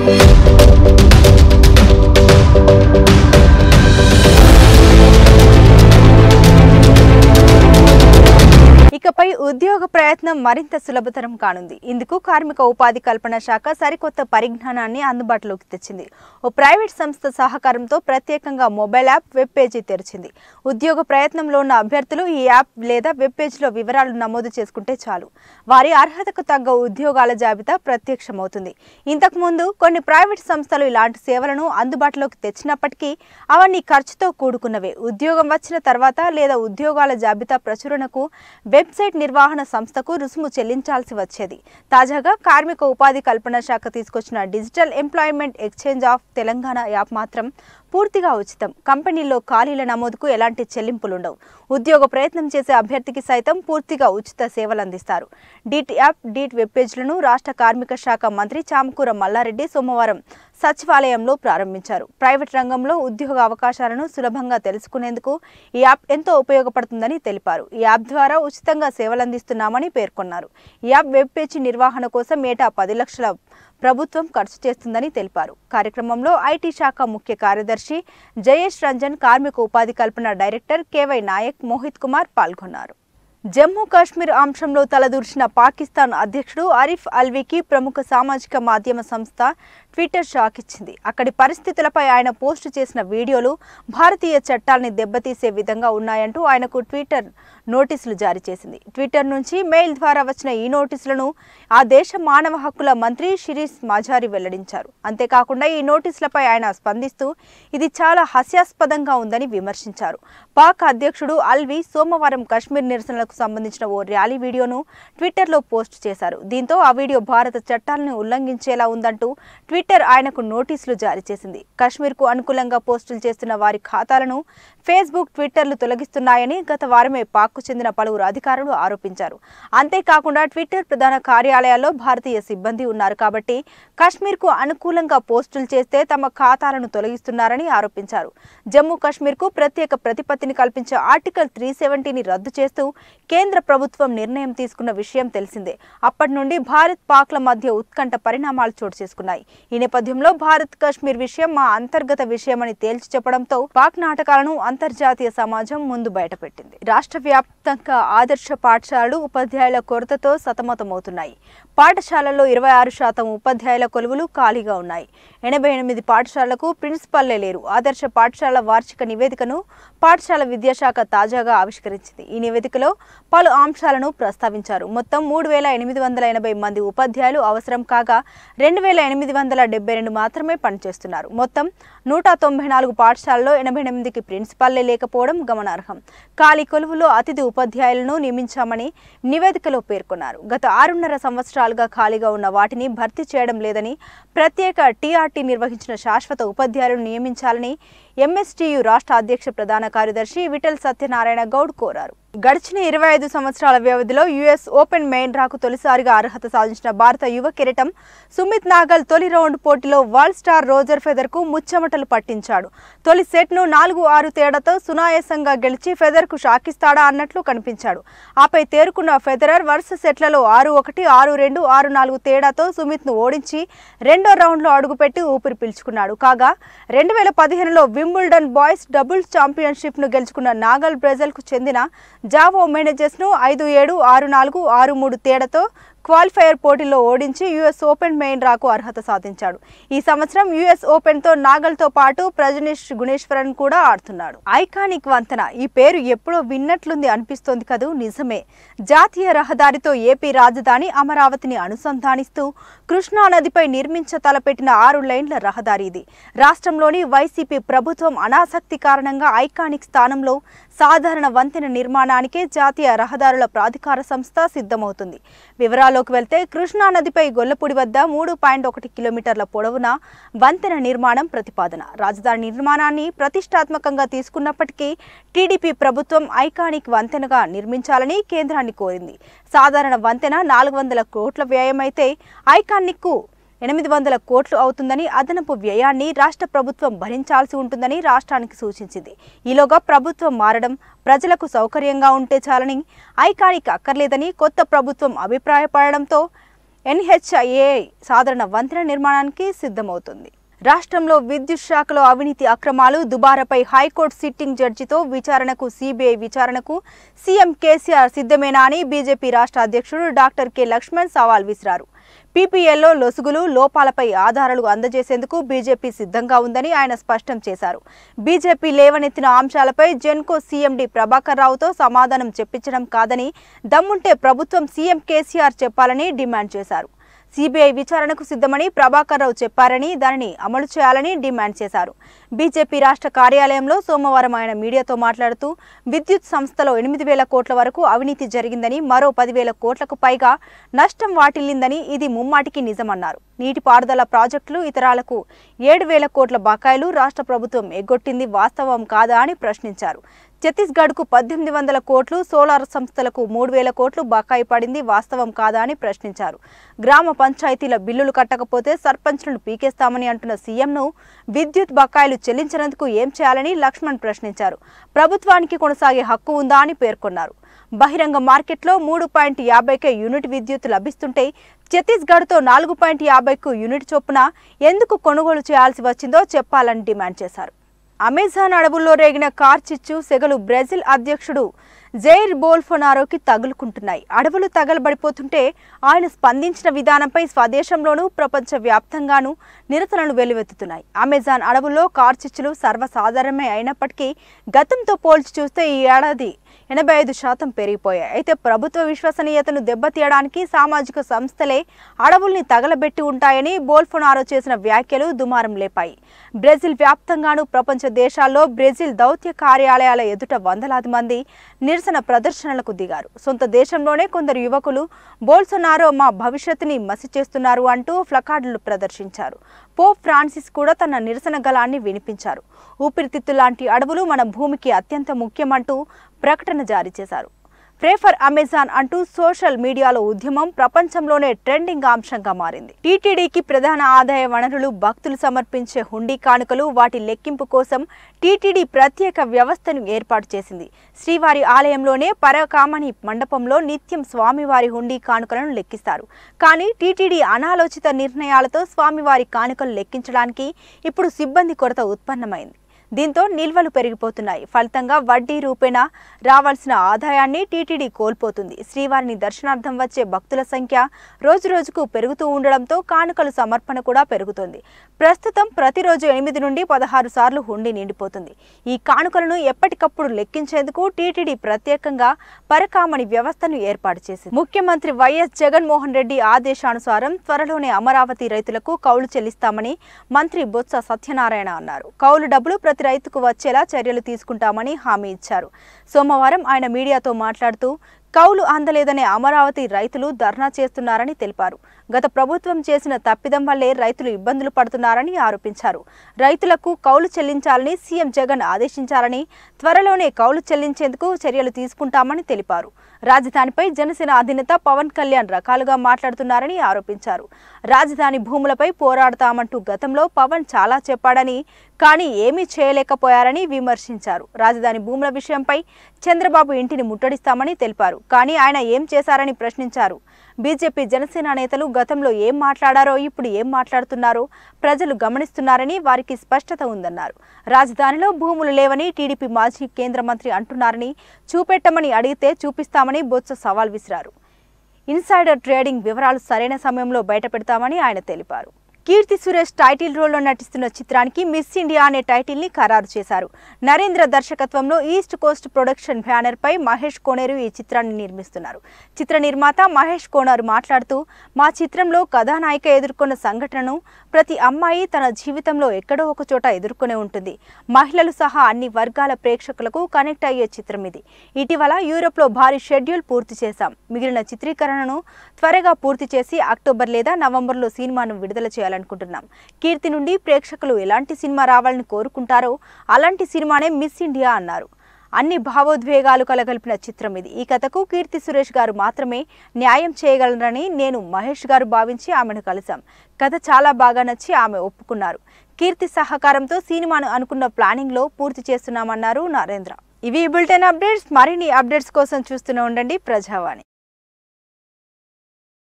ఇకపై ఉద్యోగ ప్రయత్నం మరింత సులభతరం కానుంది ఇందుకు కార్మిక ఉపాధి కల్పన శాఖ సరికొత్త పరిజ్ఞానాన్ని అందుబాటులోకి తెచ్చింది ఓ ప్రైవేట్ సంస్థ సహకారంతో ప్రత్యేకంగా మొబైల్ యాప్ వెబ్ పేజీ తెరిచింది ఉద్యోగ ప్రయత్నంలో ఉన్న అభ్యర్థులు ఈ యాప్ లేదా వెబ్ పేజీలో వివరాలు నమోదు చేసుకుంటే చాలు వారి అర్హతకు తగ్గ ఉద్యోగాల జాబితా ప్రత్యక్షమవుతుంది ఇంతకు ముందు కొన్ని ప్రైవేట్ సంస్థలు ఇలాంటి సేవలను అందుబాటులోకి తెచ్చినప్పటికీ అవన్నీ ఖర్చుతో కూడుకున్నవే ఉద్యోగం వచ్చిన తర్వాత లేదా ఉద్యోగాల జాబితా ప్రచురణకు వెబ్సైట్ నిర్వహణ సంస్థకు రుసుము చెల్లించాల్సి వచ్చేది తాజాగా కార్మిక ఉపాధి కల్పన శాఖ తీసుకొచ్చిన digital employment exchange of Telangana app మాత్రం పూర్తిగా ఉచితం కంపెనీల్లో ఖాళీల నమోదుకు ఎలాంటి చెల్లింపులుండవు ఉద్యోగ ప్రయత్నం చేసే అభ్యర్థికి సైతం పూర్తిగా ఉచిత సేవలు అందిస్తారు డీట్ యాప్ డీట్ వెబ్ పేజ్లను రాష్ట్ర కార్మిక శాఖ మంత్రి చామకూర మల్లారెడ్డి సోమవారం సచివాలయంలో ప్రారంభించారు ప్రైవేట్ రంగంలో ఉద్యోగ అవకాశాలను సులభంగా తెలుసుకునేందుకు ఈ యాప్ ఎంతో ఉపయోగపడుతుందని తెలిపారు ఈ యాప్ ద్వారా ఉచితంగా సేవలందిస్తున్నామని పేర్కొన్నారు ఈ యాప్ వెబ్ పేజీ నిర్వహణ కోసం ఏటా పది లక్షల ప్రభుత్వం ఖర్చు చేస్తుందని తెలిపారు కార్యక్రమంలో ఐటీ శాఖ ముఖ్య కార్యదర్శి జయేష్ రంజన్ కార్మిక ఉపాధి కల్పన డైరెక్టర్ కేవై నాయక్ మోహిత్ కుమార్ పాల్గొన్నారు జమ్మూ కాశ్మీర్ అంశంలో తలదూర్చిన పాకిస్తాన్ అధ్యక్షుడు ఆరిఫ్ అల్వీకి ప్రముఖ సామాజిక మాధ్యమ సంస్థ ట్విట్టర్ షాక్ ఇచ్చింది అక్కడి పరిస్థితులపై ఆయన పోస్టు చేసిన వీడియోలు భారతీయ చట్టాల్ని దెబ్బతీసే విధంగా ఉన్నాయంటూ ఆయనకు ట్విట్టర్ నోటీసులు జారీ చేసింది ట్విట్టర్ నుంచి మెయిల్ ద్వారా వచ్చిన ఈ నోటీసులను ఆ దేశ మానవ హక్కుల మంత్రి షిరీష్ మాజారి వెల్లడించారు అంతేకాకుండా ఈ నోటీసులపై ఆయన స్పందిస్తూ ఇది చాలా హాస్యాస్పదంగా ఉందని విమర్శించారు పాక్ అధ్యక్షుడు అల్వి సోమవారం కశ్మీర్ నిరసనలకు సంబంధించిన ఓ ర్యాలీ వీడియోను ట్విట్టర్లో పోస్ట్ చేశారు దీంతో ఆ వీడియో భారత చట్టాలను ఉల్లంఘించేలా ఉందంటూ ట్విట్టర్ ఆయనకు నోటీసులు జారీ చేసింది కశ్మీర్కు అనుకూలంగా పోస్టులు చేస్తున్న వారి ఖాతాలను ఫేస్బుక్ ట్విట్టర్లు తొలగిస్తున్నాయని గత వారమే పాక్కు చెందిన పలువురు అధికారులు ఆరోపించారు అంతేకాకుండా ట్విట్టర్ ప్రధాన కార్యాలయాల్లో భారతీయ సిబ్బంది ఉన్నారు కాబట్టి కశ్మీర్కు అనుకూలంగా పోస్టులు చేస్తే తమ ఖాతాలను తొలగిస్తున్నారని ఆరోపించారు జమ్మూ కశ్మీర్కు ప్రత్యేక ప్రతిపత్తిని కల్పించే ఆర్టికల్ త్రీ సెవెంటీని రద్దు చేస్తూ కేంద్ర ప్రభుత్వం నిర్ణయం తీసుకున్న విషయం తెలిసిందే అప్పటి నుండి భారత్ పాక్ల మధ్య ఉత్కంఠ పరిణామాలు చోటు చేసుకున్నాయి ఈ నేపథ్యంలో భారత్ కశ్మీర్ విషయం మా అంతర్గత విషయమని తేల్చి చెప్పడంతో పాక్ నాటకాలను అంతర్జాతీయ సమాజం ముందు బయటపెట్టింది రాష్ట్ర వ్యాప్తంగా ఆదర్శ పాఠశాలలు ఉపాధ్యాయుల కొరతతో సతమతమవుతున్నాయి పాఠశాలల్లో ఇరవై ఆరు శాతం ఉపాధ్యాయుల కొలువులు ఖాళీగా ఉన్నాయి ఎనభై ఎనిమిది పాఠశాలలకు ప్రిన్సిపల్లే లేరు ఆదర్శ పాఠశాల వార్షిక నివేదికను పాఠశాల విద్యాశాఖ తాజాగా ఆవిష్కరించింది ఈ నివేదికలో పలు అంశాలను ప్రస్తావించారు మొత్తం మూడు వేల ఎనిమిది వందల ఎనభై మంది ఉపాధ్యాయులు అవసరం కాగా రెండు వేల ఎనిమిది వందల డెబ్బై రెండు మాత్రమే పనిచేస్తున్నారు మొత్తం నూట తొంభై నాలుగు పాఠశాలలో ఎనభై ఎనిమిదికి ప్రిన్సిపాల్లే లేకపోవడం గమనార్హం ఖాళీ కొలువులో అతిథి ఉపాధ్యాయులను నియమించామని నివేదికలో పేర్కొన్నారు గత ఆరున్నర సంవత్సరాలుగా ఖాళీగా ఉన్న వాటిని భర్తీ చేయడం లేదని ప్రత్యేక టీఆర్టీ నిర్వహించిన శాశ్వత ఉపాధ్యాయులను నియమించాలని ఎంఎస్టీయు రాష్ట్ర అధ్యక్ష ప్రధాన కార్యదర్శి విఠల్ సత్యనారాయణ గౌడ్ కోరారు గడిచిన ఇరవై ఐదు సంవత్సరాల వ్యవధిలో యుఎస్ ఓపెన్ మెయిన్ రాకు తొలిసారిగా అర్హత సాధించిన భారత యువ కిరీటం సుమిత్ నాగల్ తొలి రౌండ్ పోటీలో వరల్డ్ స్టార్ రోజర్ ఫెదర్ కు ముచ్చమటలు పట్టించాడు తొలి సెట్ ను నాలుగు ఆరు తేడాతో సునాయాసంగా గెలిచి ఫెదర్ కు షాకిస్తాడా అన్నట్లు కనిపించాడు ఆపై తేరుకున్న ఫెదరర్ వరుస సెట్లలో ఆరు ఒకటి ఆరు రెండు ఆరు నాలుగు తేడాతో సుమిత్ ను ఓడించి రెండో రౌండ్లో అడుగుపెట్టి ఊపిరి పీల్చుకున్నాడు కాగా రెండు వేల పదిహేనులో వింబుల్డన్ బాయ్స్ డబుల్స్ ఛాంపియన్షిప్ ను గెలుచుకున్న నాగల్ బ్రెజల్ కు చెందిన జావో మేనేజర్స్ ను ఐదు ఏడు ఆరు నాలుగు ఆరు మూడు తేడాతో క్వాలిఫైయర్ పోటీలో ఓడించి యుఎస్ ఓపెన్ మెయిన్ రాకు అర్హత సాధించాడు ఈ సంవత్సరం యుఎస్ ఓపెన్ తో నాగల్తో పాటు ప్రజనీష్ గుణేశ్వరన్ కూడా ఆడుతున్నాడు ఐకానిక్ వంతెన ఈ పేరు ఎప్పుడో విన్నట్లుంది అనిపిస్తోంది కదూ నిజమే జాతీయ రహదారితో ఏపీ రాజధాని అమరావతిని అనుసంధానిస్తూ కృష్ణా నదిపై నిర్మించ తలపెట్టిన ఆరు లైన్ల రహదారి ఇది రాష్ట్రంలోని వైసీపీ ప్రభుత్వం అనాసక్తి కారణంగా ఐకానిక్ స్థానంలో సాధారణ వంతెన నిర్మాణానికే జాతీయ రహదారుల ప్రాధికార సంస్థ సిద్ధమవుతుంది వివరాల్లోకి వెళ్తే కృష్ణా నదిపై గొల్లపూడి వద్ద మూడు పాయింట్ ఒకటి కిలోమీటర్ల పొడవున వంతెన నిర్మాణం ప్రతిపాదన రాజధాని నిర్మాణాన్ని ప్రతిష్టాత్మకంగా తీసుకున్నప్పటికీ టీడీపీ ప్రభుత్వం ఐకానిక్ వంతెనగా నిర్మించాలని కేంద్రాన్ని కోరింది సాధారణ వంతెన నాలుగు వందల కోట్ల వ్యయమైతే ఐకానిక్కు ఎనిమిది వందల కోట్లు అవుతుందని అదనపు వ్యయాన్ని రాష్ట్ర ప్రభుత్వం భరించాల్సి ఉంటుందని రాష్ట్రానికి సూచించింది ఈలోగా ప్రభుత్వం మారడం ప్రజలకు సౌకర్యంగా ఉంటే చాలని ఐకానిక్ అక్కర్లేదని కొత్త ప్రభుత్వం అభిప్రాయపడడంతో ఎన్హెచ్ఐఏ సాధారణ వంతెన నిర్మాణానికి సిద్ధమవుతుంది రాష్ట్రంలో విద్యుత్ శాఖలో అవినీతి అక్రమాలు దుబారాపై హైకోర్టు సిట్టింగ్ జడ్జితో విచారణకు సిబిఐ విచారణకు సీఎం కేసీఆర్ సిద్ధమేనా అని బీజేపీ రాష్ట్ర అధ్యక్షుడు డాక్టర్ కె లక్ష్మణ్ సవాల్ విసిరారు పీపీఎల్లో లొసుగులు లోపాలపై ఆధారాలు అందజేసేందుకు బీజేపీ సిద్ధంగా ఉందని ఆయన స్పష్టం చేశారు బీజేపీ లేవనెత్తిన అంశాలపై జెన్కో సీఎండీ ప్రభాకర్ రావుతో సమాధానం చెప్పించడం కాదని దమ్ముంటే ప్రభుత్వం సీఎం కేసీఆర్ చెప్పాలని డిమాండ్ చేశారు సిబిఐ విచారణకు సిద్ధమని ప్రభాకర్ రావు చెప్పారని దానిని అమలు చేయాలని డిమాండ్ చేశారు బీజేపీ రాష్ట్ర కార్యాలయంలో సోమవారం ఆయన మీడియాతో మాట్లాడుతూ విద్యుత్ సంస్థలో ఎనిమిది వేల కోట్ల వరకు అవినీతి జరిగిందని మరో పదివేల కోట్లకు పైగా నష్టం వాటిల్లిందని ఇది ముమ్మాటికి నిజమన్నారు నీటిపారుదల ప్రాజెక్టులు ఇతరాలకు ఏడు వేల కోట్ల బకాయిలు రాష్ట్ర ప్రభుత్వం ఎగ్గొట్టింది వాస్తవం కాదా అని ప్రశ్నించారు ఛత్తీస్గఢ్కు పద్దెనిమిది వందల కోట్లు సోలార్ సంస్థలకు మూడు వేల కోట్లు బకాయి పడింది వాస్తవం కాదా అని ప్రశ్నించారు గ్రామ పంచాయతీల బిల్లులు కట్టకపోతే సర్పంచ్లను పీకేస్తామని అంటున్న సీఎంను విద్యుత్ బకాయిలు చెల్లించినందుకు ఏం చేయాలని లక్ష్మణ్ ప్రశ్నించారు ప్రభుత్వానికి కొనసాగే హక్కు ఉందా అని పేర్కొన్నారు బహిరంగ మార్కెట్లో మూడు పాయింట్ యాభైకే యూనిట్ విద్యుత్ లభిస్తుంటే ఛత్తీస్గఢ్తో నాలుగు పాయింట్ యాభైకు యూనిట్ చొప్పున ఎందుకు కొనుగోలు చేయాల్సి వచ్చిందో చెప్పాలని డిమాండ్ చేశారు అమెజాన్ అడవుల్లో రేగిన కార్చిచ్చు సెగలు బ్రెజిల్ అధ్యక్షుడు జైర్ బోల్ఫొనారోకి తగులుకుంటున్నాయి అడవులు తగలబడిపోతుంటే ఆయన స్పందించిన విధానంపై స్వదేశంలోనూ ప్రపంచ వ్యాప్తంగానూ నిరసనలు వెల్లువెత్తుతున్నాయి అమెజాన్ అడవుల్లో కార్చిచ్చులు సర్వసాధారణమే అయినప్పటికీ గతంతో పోల్చి చూస్తే ఈ ఏడాది ఎనభై ఐదు శాతం పెరిగిపోయాయి అయితే ప్రభుత్వ విశ్వసనీయతను దెబ్బతీయడానికి సామాజిక సంస్థలే అడవుల్ని తగలబెట్టి ఉంటాయని బోల్ఫొనారో చేసిన వ్యాఖ్యలు దుమారం లేపాయి బ్రెజిల్ వ్యాప్తంగాను ప్రపంచ దేశాల్లో బ్రెజిల్ దౌత్య కార్యాలయాల ఎదుట వందలాది మంది నిరసన ప్రదర్శనలకు దిగారు సొంత దేశంలోనే కొందరు యువకులు బోల్సొనారో మా భవిష్యత్తుని మసి చేస్తున్నారు అంటూ ఫ్లకార్డులు ప్రదర్శించారు పోప్ ఫ్రాన్సిస్ కూడా తన నిరసన గలాన్ని వినిపించారు ఊపిరితిత్తు లాంటి అడవులు మన భూమికి అత్యంత ముఖ్యమంటూ ప్రకటన జారీ చేశారు ప్రేఫర్ అమెజాన్ అంటూ సోషల్ మీడియాలో ఉద్యమం ప్రపంచంలోనే ట్రెండింగ్ అంశంగా మారింది టీటీడీకి ప్రధాన ఆదాయ వనరులు భక్తులు సమర్పించే హుండీ కానుకలు వాటి లెక్కింపు కోసం టీటీడీ ప్రత్యేక వ్యవస్థను ఏర్పాటు చేసింది శ్రీవారి ఆలయంలోనే పరకామణి మండపంలో నిత్యం స్వామివారి హుండీ కానుకలను లెక్కిస్తారు కానీ టీటీడీ అనాలోచిత నిర్ణయాలతో స్వామివారి కానుకలు లెక్కించడానికి ఇప్పుడు సిబ్బంది కొరత ఉత్పన్నమైంది దీంతో నిల్వలు పెరిగిపోతున్నాయి ఫలితంగా వడ్డీ రూపేణా రావాల్సిన ఆదాయాన్ని టీటీడీ కోల్పోతుంది శ్రీవారిని దర్శనార్థం వచ్చే భక్తుల సంఖ్య రోజురోజుకు పెరుగుతూ ఉండడంతో కానుకల సమర్పణ కూడా పెరుగుతోంది ప్రస్తుతం ప్రతిరోజు ఎనిమిది నుండి పదహారు సార్లు హుండీ నిండిపోతుంది ఈ కానుకలను ఎప్పటికప్పుడు లెక్కించేందుకు టీటీడీ ప్రత్యేకంగా పరకామణి వ్యవస్థను ఏర్పాటు చేసింది ముఖ్యమంత్రి వైఎస్ జగన్మోహన్ రెడ్డి ఆదేశానుసారం త్వరలోనే అమరావతి రైతులకు కౌలు చెల్లిస్తామని మంత్రి బొత్స సత్యనారాయణ అన్నారు కౌలు డబ్బులు ప్రతి రైతుకు వచ్చేలా చర్యలు తీసుకుంటామని హామీ ఇచ్చారు సోమవారం ఆయన మీడియాతో మాట్లాడుతూ కౌలు అందలేదనే అమరావతి రైతులు ధర్నా చేస్తున్నారని తెలిపారు గత ప్రభుత్వం చేసిన తప్పిదం వల్లే రైతులు ఇబ్బందులు పడుతున్నారని ఆరోపించారు రైతులకు కౌలు చెల్లించాలని సీఎం జగన్ ఆదేశించాలని త్వరలోనే కౌలు చెల్లించేందుకు చర్యలు తీసుకుంటామని తెలిపారు రాజధానిపై జనసేన అధినేత పవన్ కళ్యాణ్ రకాలుగా మాట్లాడుతున్నారని ఆరోపించారు రాజధాని భూములపై పోరాడతామంటూ గతంలో పవన్ చాలా చెప్పాడని కానీ ఏమీ చేయలేకపోయారని విమర్శించారు రాజధాని భూముల విషయంపై చంద్రబాబు ఇంటిని ముట్టడిస్తామని తెలిపారు కానీ ఆయన ఏం చేశారని ప్రశ్నించారు బీజేపీ జనసేన నేతలు గతంలో ఏం మాట్లాడారో ఇప్పుడు ఏం మాట్లాడుతున్నారో ప్రజలు గమనిస్తున్నారని వారికి స్పష్టత ఉందన్నారు రాజధానిలో భూములు లేవని టీడీపీ మాజీ కేంద్ర మంత్రి అంటున్నారని చూపెట్టమని అడిగితే చూపిస్తామని బొత్స సవాల్ విసిరారు ఇన్సైడర్ ట్రేడింగ్ వివరాలు సరైన సమయంలో బయటపెడతామని ఆయన తెలిపారు కీర్తి సురేష్ టైటిల్ రోల్లో నటిస్తున్న చిత్రానికి మిస్ ఇండియా అనే టైటిల్ ని ఖరారు చేశారు నరేంద్ర దర్శకత్వంలో ఈస్ట్ కోస్ట్ ప్రొడక్షన్ బ్యానర్ పై మహేష్ కోనేరు ఈ చిత్రాన్ని నిర్మిస్తున్నారు చిత్ర నిర్మాత మహేష్ కోనేరు మాట్లాడుతూ మా చిత్రంలో కథానాయిక ఎదుర్కొన్న సంఘటనను ప్రతి అమ్మాయి తన జీవితంలో ఎక్కడో ఒక చోట ఎదుర్కొనే ఉంటుంది మహిళలు సహా అన్ని వర్గాల ప్రేక్షకులకు కనెక్ట్ అయ్యే చిత్రం ఇది ఇటీవల యూరోప్లో భారీ షెడ్యూల్ పూర్తి చేశాం మిగిలిన చిత్రీకరణను త్వరగా పూర్తి చేసి అక్టోబర్ లేదా నవంబర్లో సినిమాను విడుదల చేయాలనుకుంటున్నాం కీర్తి నుండి ప్రేక్షకులు ఎలాంటి సినిమా రావాలని కోరుకుంటారో అలాంటి సినిమానే మిస్ ఇండియా అన్నారు అన్ని భావోద్వేగాలు కలగలిపిన చిత్రం ఇది ఈ కథకు కీర్తి సురేష్ గారు మాత్రమే న్యాయం చేయగలరని నేను మహేష్ గారు భావించి ఆమెను కలిశాం కథ చాలా బాగా నచ్చి ఆమె ఒప్పుకున్నారు కీర్తి సహకారంతో సినిమాను అనుకున్న ప్లానింగ్ లో పూర్తి చేస్తున్నామన్నారు నరేంద్ర ఇవి బులెటిన్ అప్డేట్స్ మరిన్ని అప్డేట్స్ కోసం చూస్తూనే ఉండండి ప్రజావాణి